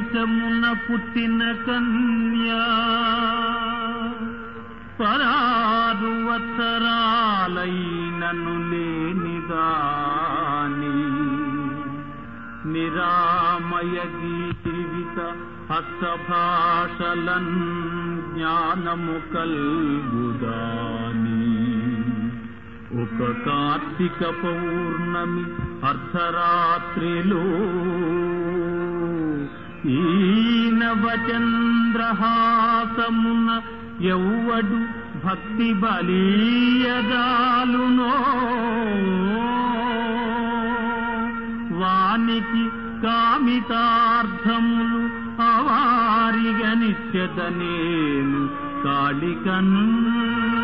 వంశమున పుట్టిన కన్యా పరారు వత్సరాలైనను లేనిదాని నిరామయ జీవిత హస్తభాషలన్ జ్ఞానము కల్గుదాని ఒక కార్తీక పౌర్ణమి అర్ధరాత్రిలో ఈ నవచంద్రహాసమున ఎవ్వడు భక్తి బలీయదాలునో వానికి కామితార్థములు అవారిగనిచ్చద నేను కాళికను